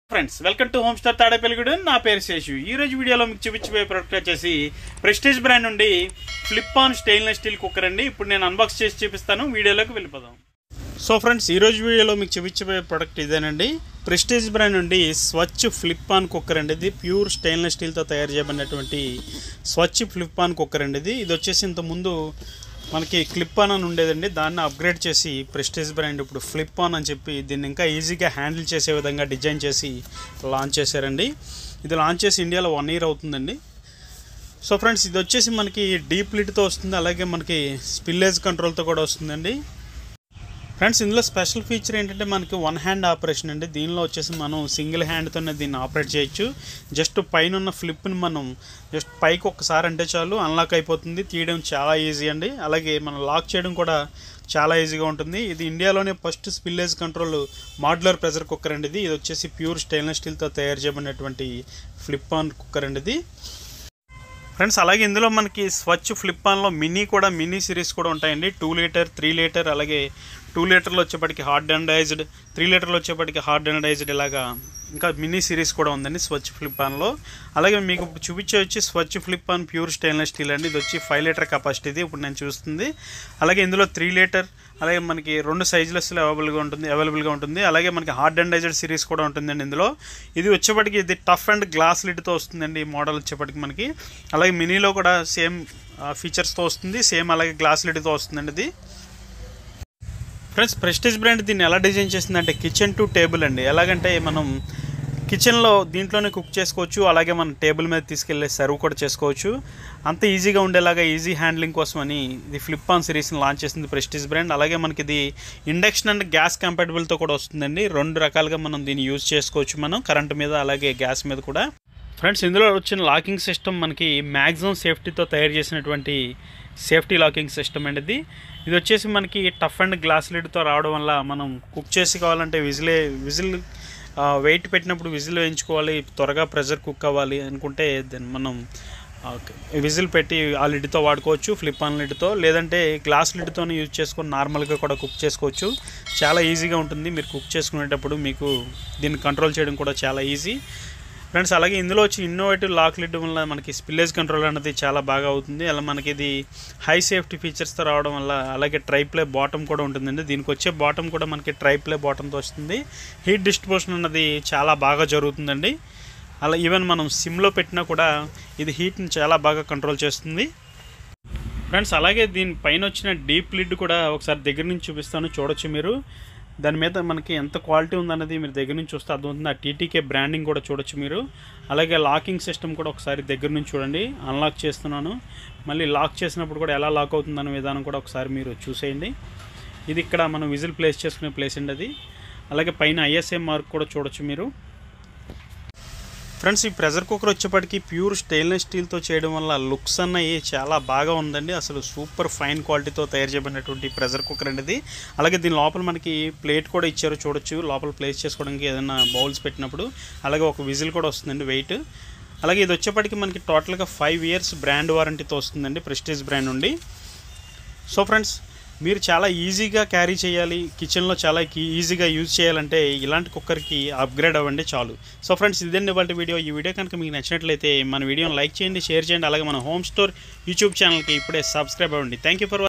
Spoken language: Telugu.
friends welcome to home star Tadepalligudu నా పేరు శేషు ఈ రోజు వీడియోలో మీకు చూపించబోయే ప్రోడక్ట్ వచ్చేసి ప్రెస్టీజ్ బ్రాండ్ నుండి flip on stainless steel cooker అండి ఇప్పుడు నేను అన్బాక్స్ చేసి చూపిస్తాను వీడియోలోకి వెళ్ళిపోదాం సో ఫ్రెండ్స్ ఈ రోజు వీడియోలో మీకు చూపించబోయే ప్రోడక్ట్ ఇదేనండి ప్రెస్టీజ్ బ్రాండ్ నుండి స్వచ్ఛ ఫ్లిప్ ఆన్ కుక్కర్ అండి ఇది ప్యూర్ స్టెయిన్లెస్ స్టీల్తో తయారు చేయబడినటువంటి స్వచ్ఛ ఫ్లిప్ ఆన్ కుక్కర్ అండి ఇది ఇది వచ్చేసి ఇంతకుముందు మనకి క్లిప్ ఆన్ అని ఉండేదండి దాన్ని అప్గ్రేడ్ చేసి ప్రెస్టీజ్ బ్రాండ్ ఇప్పుడు ఫ్లిప్ ఆన్ అని చెప్పి దీన్ని ఇంకా ఈజీగా హ్యాండిల్ చేసే విధంగా డిజైన్ చేసి లాంచ్ చేశారండి ఇది లాంచ్ చేసి ఇండియాలో వన్ ఇయర్ అవుతుందండి సో ఫ్రెండ్స్ ఇది వచ్చేసి మనకి డీప్ లిడ్తో వస్తుంది అలాగే మనకి స్పిల్లేజ్ కంట్రోల్తో కూడా వస్తుందండి ఫ్రెండ్స్ ఇందులో స్పెషల్ ఫీచర్ ఏంటంటే మనకి వన్ హ్యాండ్ ఆపరేషన్ అండి దీనిలో వచ్చేసి మనం సింగిల్ హ్యాండ్తోనే దీన్ని ఆపరేట్ చేయొచ్చు జస్ట్ పైన ఉన్న ఫ్లిప్ని మనం జస్ట్ పైకి ఒక్కసారి అంటే చాలు అన్లాక్ అయిపోతుంది తీయడం చాలా ఈజీ అండి అలాగే మనం లాక్ చేయడం కూడా చాలా ఈజీగా ఉంటుంది ఇది ఇండియాలోనే first spillage control modular pressure cooker అండి ఇది ఇది వచ్చేసి ప్యూర్ స్టెయిన్లెస్ స్టీల్తో తయారు చేయబడినటువంటి ఫ్లిప్ ఆన్ కుక్కర్ అండి ఇది ఫ్రెండ్స్ అలాగే ఇందులో మనకి స్వచ్ఛ ఫ్లిప్ ఆన్లో మినీ కూడా మినీ సిరీస్ కూడా ఉంటాయండి టూ లీటర్ త్రీ లీటర్ అలాగే టూ లీటర్లు వచ్చేప్పటికి హార్డ్ అండైజ్డ్ త్రీ లీటర్లు వచ్చేప్పటికి హార్డ్ అండైజ్డ్ ఇలాగా ఇంకా మినీ సిరీస్ కూడా ఉందండి స్వచ్ఛ ఫ్లిప్ ఆన్లో అలాగే మీకు ఇప్పుడు చూపించే వచ్చి Svachh flip on pure stainless steel అండి ఇది వచ్చి ఫైవ్ లీటర్ కెపాసిటీ ఇది ఇప్పుడు నేను చూస్తుంది అలాగే ఇందులో త్రీ లీటర్ అలాగే మనకి రెండు సైజులెస్లో అవైలబుల్గా ఉంటుంది అవైలబుల్గా ఉంటుంది అలాగే మనకి హార్డ్ అండైజ్డ్ సిరీస్ కూడా ఉంటుందండి ఇందులో ఇది వచ్చేప్పటికి ఇది టఫ్ అండ్ గ్లాస్ లిడ్తో వస్తుందండి ఈ మోడల్ వచ్చేప్పటికి మనకి అలాగే మినీలో కూడా సేమ్ ఫీచర్స్తో వస్తుంది సేమ్ అలాగే గ్లాస్ లిడ్తో వస్తుందండి ఇది ఫ్రెండ్స్ ప్రెస్టేజ్ బ్రాండ్ దీన్ని ఎలా డిజైన్ చేసిందంటే కిచెన్ టు టేబుల్ అండి ఎలాగంటే మనం కిచెన్లో దీంట్లోనే కుక్ చేసుకోవచ్చు అలాగే మనం టేబుల్ మీద తీసుకెళ్ళి సర్వ్ కూడా చేసుకోవచ్చు అంత ఈజీగా ఉండేలాగా ఈజీ హ్యాండ్లింగ్ కోసం అని ఇది ఫ్లిప్ ఆన్ సిరీస్ని లాంచ్ చేసింది ప్రెస్టీజ్ బ్రాండ్ అలాగే మనకి ఇది ఇండక్షన్ అండ్ గ్యాస్ కంపాటబుల్తో కూడా వస్తుందండి రెండు రకాలుగా మనం దీన్ని యూజ్ చేసుకోవచ్చు మనం కరెంట్ మీద అలాగే గ్యాస్ మీద కూడా ఫ్రెండ్స్ ఇందులో వచ్చిన లాకింగ్ సిస్టమ్ మనకి మ్యాక్సిమం సేఫ్టీతో తయారు చేసినటువంటి సేఫ్టీ లాకింగ్ సిస్టమ్ అండి ఇది ఇది వచ్చేసి మనకి టఫ్ అండ్ గ్లాస్ లిడ్తో రావడం వల్ల మనం కుక్ చేసుకోవాలంటే విజిలే విజిల్ వెయిట్ పెట్టినప్పుడు విజిల్ వేయించుకోవాలి త్వరగా ప్రెషర్ కుక్ అవ్వాలి అనుకుంటే దాన్ని మనం విజిల్ పెట్టి ఆ లిడ్తో వాడుకోవచ్చు ఫ్లిప్ ఆన్ లిడ్తో లేదంటే గ్లాస్ లిడ్తో యూజ్ చేసుకొని నార్మల్గా కూడా కుక్ చేసుకోవచ్చు చాలా ఈజీగా ఉంటుంది మీరు కుక్ చేసుకునేటప్పుడు మీకు దీన్ని కంట్రోల్ చేయడం కూడా చాలా ఈజీ ఫ్రెండ్స్ అలాగే ఇందులో వచ్చి ఇన్నోవేటివ్ లాక్ లిడ్ వల్ల మనకి స్పిల్లేజ్ కంట్రోల్ అనేది చాలా బాగా అవుతుంది అలా మనకి ఇది హై సేఫ్టీ ఫీచర్స్తో రావడం వల్ల అలాగే ట్రై ప్లే బాటమ్ కూడా ఉంటుందండి దీనికి వచ్చే బాటమ్ కూడా మనకి ట్రై ప్లే బాటంతో వస్తుంది హీట్ డిస్ట్రిబ్యూషన్ అన్నది చాలా బాగా జరుగుతుందండి అలా ఈవెన్ మనం సిమ్లో పెట్టినా కూడా ఇది హీట్ని చాలా బాగా కంట్రోల్ చేస్తుంది ఫ్రెండ్స్ అలాగే దీని పైన వచ్చిన డీప్ లిడ్ కూడా ఒకసారి దగ్గర నుంచి చూపిస్తాను చూడొచ్చు మీరు దాని మీద మనకి ఎంత క్వాలిటీ ఉందన్నది మీరు దగ్గర నుంచి చూస్తే అర్థమవుతుంది ఆ టీటీకే బ్రాండింగ్ కూడా చూడొచ్చు మీరు అలాగే లాకింగ్ సిస్టమ్ కూడా ఒకసారి దగ్గర నుంచి చూడండి అన్లాక్ చేస్తున్నాను మళ్ళీ లాక్ చేసినప్పుడు కూడా ఎలా లాక్ అవుతుందన్న విధానం కూడా ఒకసారి మీరు చూసేయండి ఇది ఇక్కడ మనం విజిల్ ప్లేస్ చేసుకునే ప్లేస్ అండి అది అలాగే పైన ఐఎస్ఏ మార్క్ కూడా చూడొచ్చు మీరు ఫ్రెండ్స్ ఈ ప్రెషర్ కుక్కర్ వచ్చేప్పటికి ప్యూర్ స్టెయిన్లెస్ స్టీల్తో చేయడం వల్ల లుక్స్ అన్నవి చాలా బాగా ఉందండి అసలు సూపర్ ఫైన్ క్వాలిటీతో తయారు చేయబడినటువంటి ప్రెషర్ కుక్కర్ అండి ఇది అలాగే దీని లోపల మనకి ప్లేట్ కూడా ఇచ్చారు చూడొచ్చు లోపల ప్లేస్ చేసుకోవడానికి ఏదైనా బౌల్స్ పెట్టినప్పుడు అలాగే ఒక విజిల్ కూడా వస్తుందండి వెయిట్ అలాగే ఇది వచ్చేప్పటికి మనకి టోటల్గా ఫైవ్ ఇయర్స్ బ్రాండ్ వారంటీతో వస్తుందండి ప్రెస్టీజ్ బ్రాండ్ నుండి సో ఫ్రెండ్స్ మీరు చాలా ఈజీగా క్యారీ చేయాలి కిచెన్లో చాలా ఈజీగా యూజ్ చేయాలంటే ఇలాంటి కుక్కర్కి అప్గ్రేడ్ అవ్వండి చాలు సో ఫ్రెండ్స్ ఇదండి ఇవాళ వీడియో ఈ వీడియో కనుక మీకు నచ్చినట్లయితే మన వీడియోని లైక్ చేయండి షేర్ చేయండి అలాగే మన హోమ్ స్టోర్ యూట్యూబ్ ఛానల్కి ఇప్పుడే సబ్స్క్రైబ్ అవ్వండి థ్యాంక్ యూ ఫర్